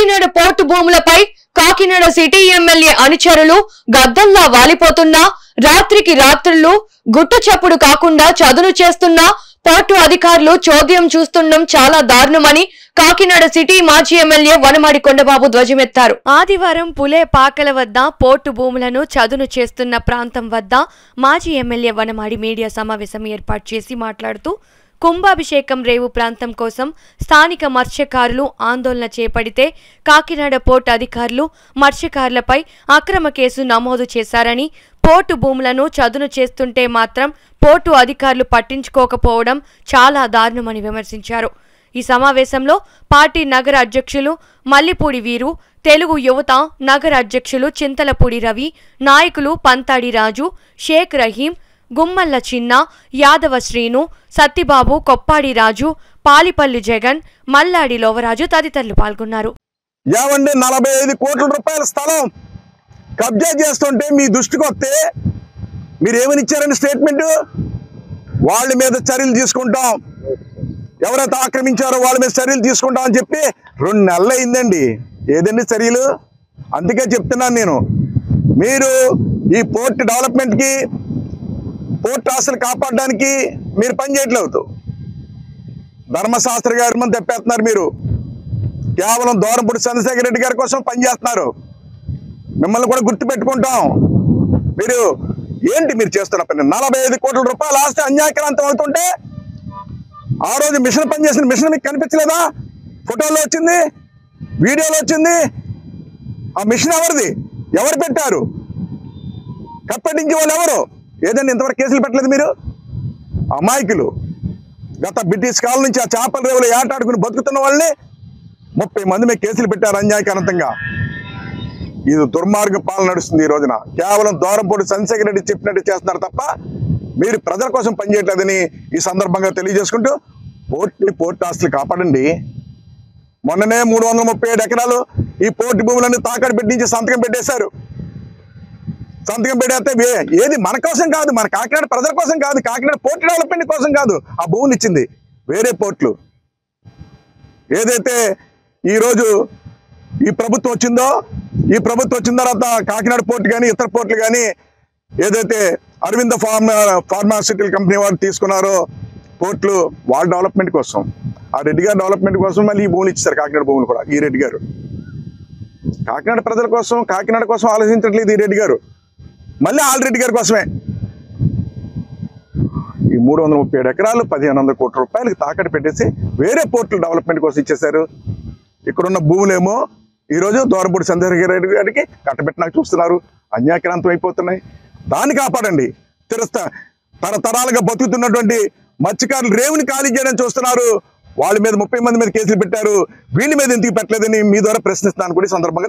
Kakinada port భూములపై Kakinada city MLA అనుచరులు గద్దల్లా వాలిపోతున్నా రాత్రికి రాత్రులు గుట్టు చప్పుడు కాకుండా చదును చేస్తున్నా పోర్టు అధికారులు చోద్యం చూస్తుండడం చాలా దారుణమని కాకినాడ సిటీ మాజీ ఎమ్మెల్యే వనమాడి కొండబాబు ధ్వజమెత్తారు ఆదివారం పులే పాకల వద్ద పోర్టు భూములను చదును చేస్తున్న ప్రాంతం వద్ద మాజీ ఎమ్మెల్యే వనమాడి మీడియా సమావేశం ఏర్పాటు చేసి మాట్లాడుతూ కుంభాభిషేకం రేవు ప్రాంతం కోసం స్థానిక మత్స్యకారులు ఆందోళన చేపడితే కాకినాడ పోర్టు అధికారులు మత్స్యకారులపై అక్రమ కేసు నమోదు చేశారని పోర్టు భూములను చదును చేస్తుంటే మాత్రం పోర్టు అధికారులు పట్టించుకోకపోవడం చాలా దారుణమని విమర్శించారు ఈ సమావేశంలో పార్టీ నగర అధ్యక్షులు మల్లిపూడి వీరు తెలుగు యువత నగర అధ్యక్షులు చింతలపూడి రవి నాయకులు పంతాడి రాజు షేక్ రహీం గుమ్మల్ల చిన్న యాదవ శ్రీను సత్తిబాబు కొప్పాడి రాజు పాలిపల్లి జగన్ మల్లాడి లోవరాజు తదితరులు పాల్గొన్నారు ఏమండి నలభై ఐదు కోట్ల రూపాయల స్థలం కబ్జా చేస్తుంటే మీ దృష్టికి వస్తే మీరు ఏమని ఇచ్చారని స్టేట్మెంట్ వాళ్ళ మీద చర్యలు తీసుకుంటాం ఎవరైతే ఆక్రమించారో వాళ్ళ మీద చర్యలు తీసుకుంటాం అని చెప్పి రెండు నెలలు అయిందండి ఏదండి చర్యలు అందుకే చెప్తున్నాను నేను మీరు ఈ పోర్ట్ డెవలప్మెంట్కి పోర్ట్ ఆస్తులు కాపాడడానికి మీరు పని చేయట్లేదు ధర్మశాస్త్రి గారి మంది తెప్పేస్తున్నారు మీరు కేవలం దూరంపూడి చంద్రశేఖర రెడ్డి గారి కోసం పనిచేస్తున్నారు మిమ్మల్ని కూడా గుర్తు పెట్టుకుంటాం మీరు ఏంటి మీరు చేస్తున్న పని నలభై ఐదు కోట్ల రూపాయల ఆస్తి అన్యాయక్రాంతం అవుతుంటే ఆ రోజు మిషన్ పనిచేసిన మిషన్ మీకు కనిపించలేదా ఫోటోలో వచ్చింది వీడియోలో వచ్చింది ఆ మిషన్ ఎవరిది ఎవరు పెట్టారు కప్పటించే వాళ్ళు ఎవరు ఏదండి ఇంతవరకు కేసులు పెట్టలేదు మీరు అమాయకులు గత బ్రిటిష్ కాలం నుంచి ఆ చేపల రేవులు ఏటాడుకుని బతుకుతున్న వాళ్ళని ముప్పై మంది మీద కేసులు పెట్టారు అన్యాయకారంతంగా ఇది దుర్మార్గ పాలన నడుస్తుంది ఈ రోజున కేవలం దూరంపూడి చంద్రశేఖర రెడ్డి చెప్పినట్టు చేస్తున్నారు తప్ప మీరు ప్రజల కోసం పనిచేయట్లేదని ఈ సందర్భంగా తెలియజేసుకుంటూ పోర్ట్ పోర్ట్ ఆస్తులు కాపాడండి మొన్ననే మూడు వందల ముప్పై ఏడు ఎకరాలు ఈ పోర్టు భూములన్నీ తాకట్టు పెట్టించి సంతకం పెట్టేశారు సంతకం పెడితే వే- ఏది మన కోసం కాదు మన కాకినాడ ప్రజల కోసం కాదు కాకినాడ పోర్ట్ డెవలప్మెంట్ కోసం కాదు ఆ భూమిని ఇచ్చింది వేరే పోర్ట్లు ఏదైతే ఈరోజు ఈ ప్రభుత్వం వచ్చిందో ఈ ప్రభుత్వం వచ్చిన తర్వాత కాకినాడ పోర్ట్ కానీ ఇతర పోర్ట్లు కానీ ఏదైతే అరవింద ఫార్మా ఫార్మాసిటికల్ కంపెనీ వారు తీసుకున్నారో పోర్ట్లు వాళ్ళ డెవలప్మెంట్ కోసం ఆ రెడ్డి గారు డెవలప్మెంట్ కోసం మళ్ళీ ఈ భూములు ఇచ్చారు కాకినాడ భూములు కూడా ఈ రెడ్డి గారు కాకినాడ ప్రజల కోసం కాకినాడ కోసం ఆలోచించట్లేదు ఈ రెడ్డి గారు మళ్ళీ ఆల్రెడ్డి గారి కోసమే ఈ మూడు వందల ముప్పై ఏడు ఎకరాలు పదిహేను వందల కోట్ల రూపాయలకి తాకట్టు పెట్టేసి వేరే పోర్టుల డెవలప్మెంట్ కోసం ఇచ్చేశారు ఇక్కడున్న భూములేమో ఈరోజు దూరపూడి చంద్రశేఖర రెడ్డి గారికి కట్టబెట్టినాక చూస్తున్నారు అన్యాక్రాంతం అయిపోతున్నాయి దాన్ని కాపాడండి తిరస్తా తరతరాలుగా బతుకుతున్నటువంటి మత్స్యకారులు రేవుని ఖాళీ చేయడం చూస్తున్నారు వాళ్ళ మీద ముప్పై మంది మీద కేసులు పెట్టారు వీళ్ళ మీద ఎందుకు పెట్టలేదని మీ ద్వారా ప్రశ్నిస్తున్నాను కూడా ఈ సందర్భంగా